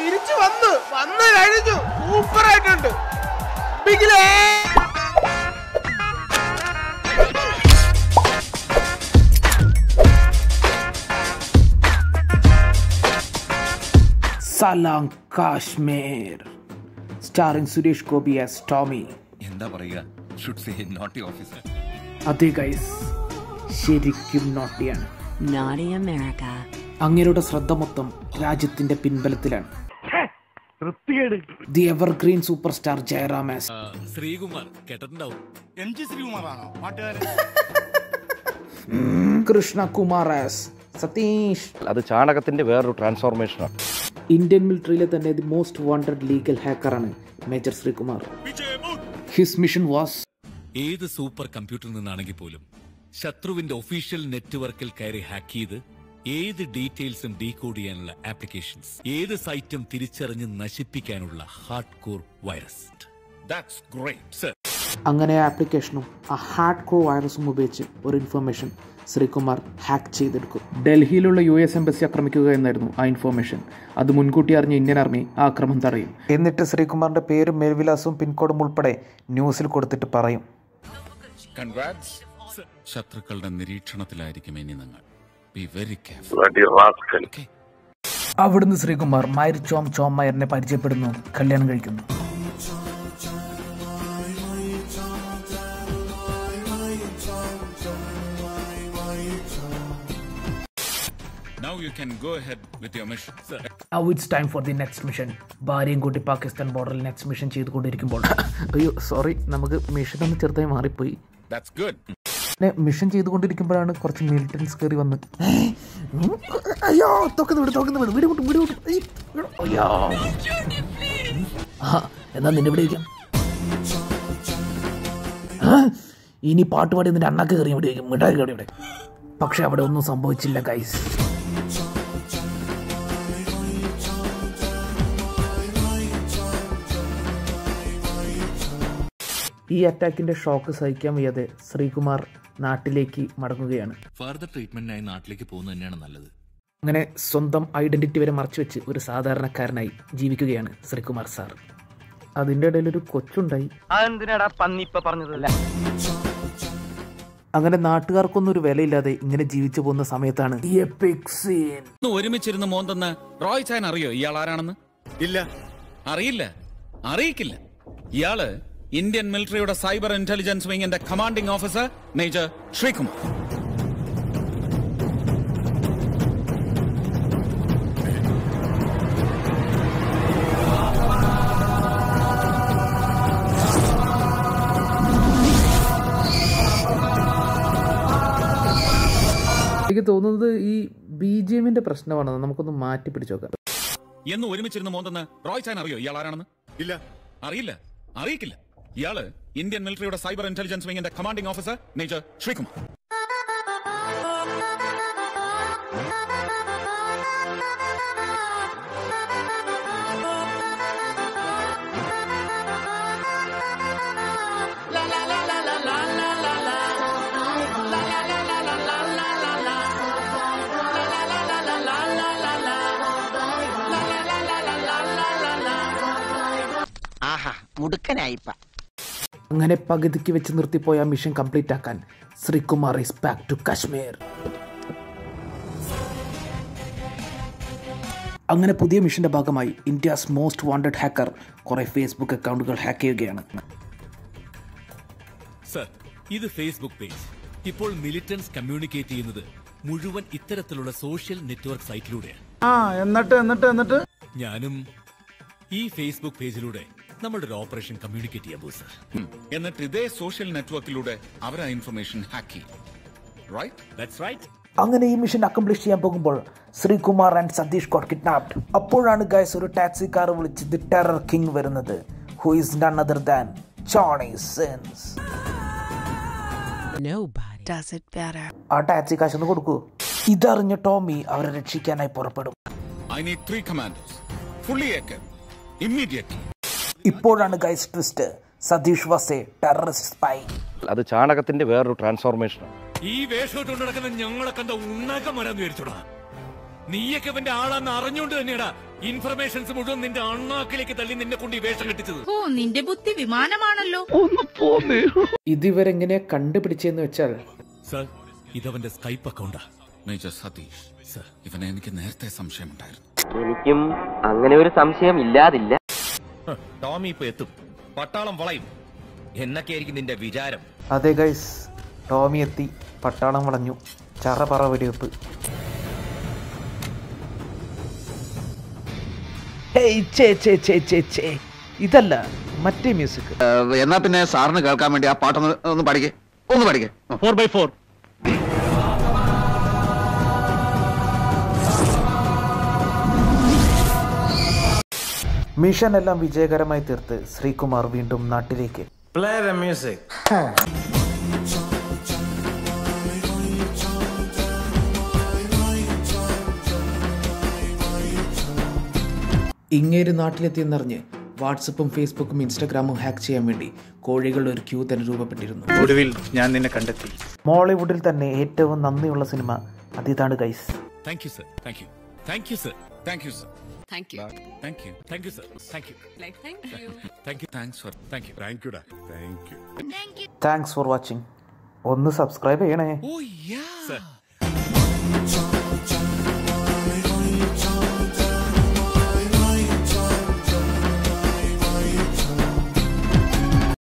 തിരിച്ചു വന്നു വന്നു കഴിഞ്ഞു സൂപ്പർ ആയിട്ടുണ്ട് ബിഗിലേ Salaam Kashmir starring Suresh Gopi as Tommy എന്താ പറയുക ഷുഡ് സേ നോട്ടി ഓഫീസർ അതെ ഗൈസ് ശരിക്കും നോട്ടിയാണ് Naughty America. അങ്ങേരുടെ ശ്രദ്ധ മൊത്തം രാജ്യത്തിന്റെ പിൻബലത്തിലാണ് the evergreen super star Jayaram as Sreekumar കേട്ടിട്ടുണ്ടാവും കൃഷ്ണകുമാർ ആസ് സതീഷ് അത് ചാണകത്തിന്റെ വേറൊരു ട്രാൻസ്ഫോർമേഷനാണ് ഇന്ത്യൻ മിലിറ്ററിയിലെ തന്നെ ദി മോസ്റ്റ് വാണ്ടഡ് ലീഗൽ ഹാക്കറാണ് major Sreekumar his mission was ഏത് സൂപ്പർ കമ്പ്യൂട്ടറിൽ നിന്നാണെങ്കിൽ പോലും ശത്രുവിന്റെ ഒഫീഷ്യൽ നെറ്റ്വർക്കിൽ കയറി ഹാക്ക് ചെയ്ത് ഏത് ഡീറ്റെയിൽസും ഡീകോഡ് ചെയ്യാനുള്ള ആപ്ലിക്കേഷൻസ് ഏത് സൈറ്റും തിരിച്ചറിഞ്ഞ് നശിപ്പിക്കാനുള്ള hard core virus that's great sir അങ്ങനെ ആ ആപ്ലിക്കേഷനും ആ ഹാർഡ് കോർ വൈറസും ഉപയോഗിച്ച് ഒരു ഇൻഫർമേഷൻ ശ്രീകുമാർ ഹാക്ക് ചെയ്തെടുക്കും ഡൽഹിയിലുള്ള യു എസ് എംബസി ആക്രമിക്കുക എന്നായിരുന്നു ആ ഇൻഫർമേഷൻ അത് മുൻകൂട്ടി അറിഞ്ഞ ഇന്ത്യൻ ആർമി ആ ആക്രമണം തടയും എന്നിട്ട് ശ്രീകുമാറിന്റെ പേരും മേൽവിലാസവും പിൻകോഡും ഉൾപ്പെടെ ന്യൂസിൽ കൊടുത്തിട്ട് പറയും കൺഗ്രാറ്റ്സ് ശത്രുക്കളുടെ നിരീക്ഷണത്തിലായിരിക്കും ഇനി നിങ്ങൾ ബി വെരി കെയർഫുൾ ഓക്കെ അവിടുന്ന് ശ്രീകുമാർ മയർ ചോം ചോം മയറിനെ പരിചയപ്പെടുന്നു കല്യാണം കഴിക്കുന്നു now you can go ahead with your mission sir Now it's time for the next mission. ഭാര്യയും കൂട്ടി പാകിസ്ഥാൻ ബോർഡറിൽ നെക്സ്റ്റ് മിഷൻ ചെയ്തുകൊണ്ടിരിക്കുമ്പോൾ അയ്യോ സോറി നമുക്ക് മിഷൻ ഒന്ന് ചെറുതായി മാറിപ്പോയി ദാറ്റ്സ് ഗുഡ് പിന്നെ മിഷൻ ചെയ്തുകൊണ്ടിരിക്കുമ്പോഴാണ് കുറച്ച് മിലിറ്റൻസ് കയറി വന്ന് അയ്യോ തോക്കുന്നു വിട് തോക്കുന്നു വിട് വിട് വിട് വിട് വിട് ഏയ്, വിട്. അയ്യോ ആ എന്നാ നിന്നെ ഇവിടെ ഇരിക്കാം ആ, ഇനി പാട്ട് പാടി നിന്റെ അണ്ണാക്ക് കയറി ഇവിടെ ഇരിക്കും മിഠായി കയറി ഇവിടെ പക്ഷെ അവിടെ ഒന്നും സംഭവിച്ചില്ല ഗൈസ് ഈ അറ്റാക്കിന്റെ ഷോക്ക് സഹിക്കാൻ വയ്യാതെ ശ്രീകുമാർ നാട്ടിലേക്ക് മടങ്ങുകയാണ് ഫർദർ ട്രീറ്റ്മെന്റിനായി നാട്ടിലേക്ക് പോകുന്നത് തന്നെയാണ് നല്ലത് അങ്ങനെ സ്വന്തം ഐഡന്റിറ്റി വരെ മറച്ചു വെച്ച് ഒരു സാധാരണക്കാരനായി ജീവിക്കുകയാണ് ശ്രീകുമാർ സാർ അതിൻ്റെ ഇടയിൽ ഒരു കൊച്ചുണ്ടായി അതെന്തിനാടാ പന്നി ഇപ്പൊ പറഞ്ഞതല്ല അങ്ങനെ നാട്ടുകാർക്കൊന്നും ഒരു വിലയില്ലാതെ ഇങ്ങനെ ജീവിച്ചു പോകുന്ന സമയത്താണ് epic scene. ഒന്ന് ഒരുമിച്ചിരുന്ന് മോന്തെന്ന് റോയ് ചാൻ അറിയോ ഇയാൾ ആരാണെന്ന് ഇല്ല അറിയില്ല അറിയിക്കില്ല ഇയാള് ഇന്ത്യൻ മിലിറ്ററിയുടെ സൈബർ ഇന്റലിജൻസ് വിങ്ങിന്റെ കമാൻഡിംഗ് ഓഫീസർ മേജർ ശ്രീകുമാർ എനിക്ക് തോന്നുന്നത് ഈ ബി ജി എമ്മിന്റെ പ്രശ്നമാണെന്ന് നമുക്കൊന്ന് മാറ്റി പിടിച്ചു നോക്കാം എന്ന് ഒരുമിച്ചിരുന്ന് മോന്തെന്ന് റോയ് ചാൻ അറിയോ ഇയാൾ ആരാണെന്ന് ഇല്ല അറിയില്ല അറിയിക്കില്ല ഇയാള് ഇന്ത്യൻ മിലിറ്ററിയുടെ സൈബർ ഇന്റലിജൻസ് വിങ്ങിന്റെ കമാൻഡിംഗ് ഓഫീസർ മേജർ ശ്രീകുമാർ ആഹാ മുടുക്കനായിപ്പ അങ്ങനെ പകുതിക്ക് വെച്ച് നിർത്തിപ്പോയ ആ മിഷൻ കംപ്ലീറ്റ് ആക്കാൻ Sreekumar is back to Kashmir അങ്ങനെ പുതിയ മിഷന്റെ ഭാഗമായി ഇന്ത്യസ് മോസ്റ്റ് വാണ്ടഡ് ഹാക്കർ കുറെ ഫേസ്ബുക്ക് അക്കൗണ്ടുകൾ ഹാക്ക് ചെയ്യുകയാണ് സർ ഇത് ഫേസ്ബുക്ക് പേജ് ഇപ്പോൾ മിലിറ്റൻസ് കമ്മ്യൂണിക്കേറ്റ് ചെയ്യുന്നത് മുഴുവൻ ഇത്തരത്തിലുള്ള സോഷ്യൽ നെറ്റ്വർക്ക് സൈറ്റിലൂടെയാണ് ആ എന്നിട്ട് എന്നിട്ട് എന്നിട്ട് ഞാനും ഈ ഫേസ്ബുക്ക് പേജിലൂടെ നമ്മളുടെ ഒരു ഓപ്പറേഷൻ കമ്മ്യൂണിക്കേറ്റ് ചെയ്യാൻ പോകും സർ എന്നിട്ട് ഇതേ സോഷ്യൽ നെറ്റ്വർക്കിലൂടെ അവർ ആ ഇൻഫർമേഷൻ ഹാക്ക് ചെയ്യും റൈറ്റ് ദാറ്റ്സ് റൈറ്റ് അങ്ങനെ ഈ മിഷൻ അക്കംപ്ലിഷ് ചെയ്യാൻ പോകുമ്പോൾ Sreekumar and Satheesh got kidnapped അപ്പോഴാണ് ഗൈസ് ഒരു ടാക്സി കാർ വിളിച്ച് ദി ടെറർ കിങ് വരുന്നത് who is none other than Johnny Sins Nobody does it better. ആ ടാക്സി കാശ് ഒന്ന് കൊടുക്കൂ ഇതറിഞ്ഞ ടോമി അവരെ രക്ഷിക്കാനായി പുറപ്പെടും I need three commandos fully ഏക്കർ ഇമ്മീഡിയറ്റ്ലി ഇപ്പോഴാണ് guys twist Satheesh was a terrorist spy അത് ചാണകത്തിന്റെ വേറൊരു ട്രാൻസ്ഫോർമേഷനാണ് ഈ വേഷമിട്ട് നടക്കുന്ന ഞങ്ങളെ കണ്ട ഉണ്ണാക്കം വരാന്ന് വിചാരിച്ചോടാ നീയൊക്കെ അവന്റെ ആളാന്ന് അറിഞ്ഞുകൊണ്ട് തന്നെയാടാ ഇൻഫർമേഷൻസ് മുഴുവൻ നിന്റെ അണ്ണാക്കിലേക്ക് തള്ളി നിന്നെ കൊണ്ട് ഈ വേഷം കെട്ടിച്ചത് ഓ നിന്റെ ബുദ്ധി വിമാനമാണല്ലോ ഇതിവരെങ്ങനെയാ കണ്ടുപിടിച്ചെന്ന് വെച്ചാൽ സർ ഇതവന്റെ സ്കൈപ്പ് അക്കൗണ്ടാ മേജർ സതീഷ് സർ ഇവനെ എനിക്ക് നേരത്തെ സംശയമുണ്ടായിരുന്നു എനിക്കും അങ്ങനെ ഒരു സംശയം ഇല്ലാതില്ല ടോമി ഇപ്പൊ എത്തും പട്ടാളം വളയും എന്നൊക്കെയായിരിക്കും നിന്റെ വിചാരം അതെ ഗൈസ് ടോമി എത്തി പട്ടാളം വളഞ്ഞു ചറപറ വെടിവെപ്പ് ഹേയ് ചേ ചേ ചേ ചേ ചേ ഇതല്ല മറ്റേ മ്യൂസിക് എന്നാ പിന്നെ സാറിന് കേൾക്കാൻ വേണ്ടി ആ പാട്ടൊന്ന് ഒന്ന് പഠിക്കേ ഒന്ന് പഠിക്കേ ഫോർ ബൈ ഫോർ മിഷൻ എല്ലാം വിജയകരമായി തീർത്ത് ശ്രീകുമാർ വീണ്ടും നാട്ടിലേക്ക് പ്ലേ ദ മ്യൂസിക് ഇങ്ങേര് നാട്ടിലെത്തിയെന്നറിഞ്ഞ് വാട്സപ്പും ഫേസ്ബുക്കും ഇൻസ്റ്റാഗ്രാമും ഹാക്ക് ചെയ്യാൻ വേണ്ടി കോഴികളുടെ ഒരു ക്യൂ തന്നെ രൂപപ്പെട്ടിരുന്നു ഒടുവിൽ ഞാൻ നിന്നെ കണ്ടെത്തി മോളിവുഡിൽ തന്നെ ഏറ്റവും നന്ദിയുള്ള സിനിമ അതിതാണ് guys thank you sir thank you thank you sir thank you sir Thank you. Thank you thank you sir thank you Like, thank you. Thank you thanks for thank you thank യുടാ thanks for watching ഒന്ന് subscribe ചെയ്യണേ oh യാ sir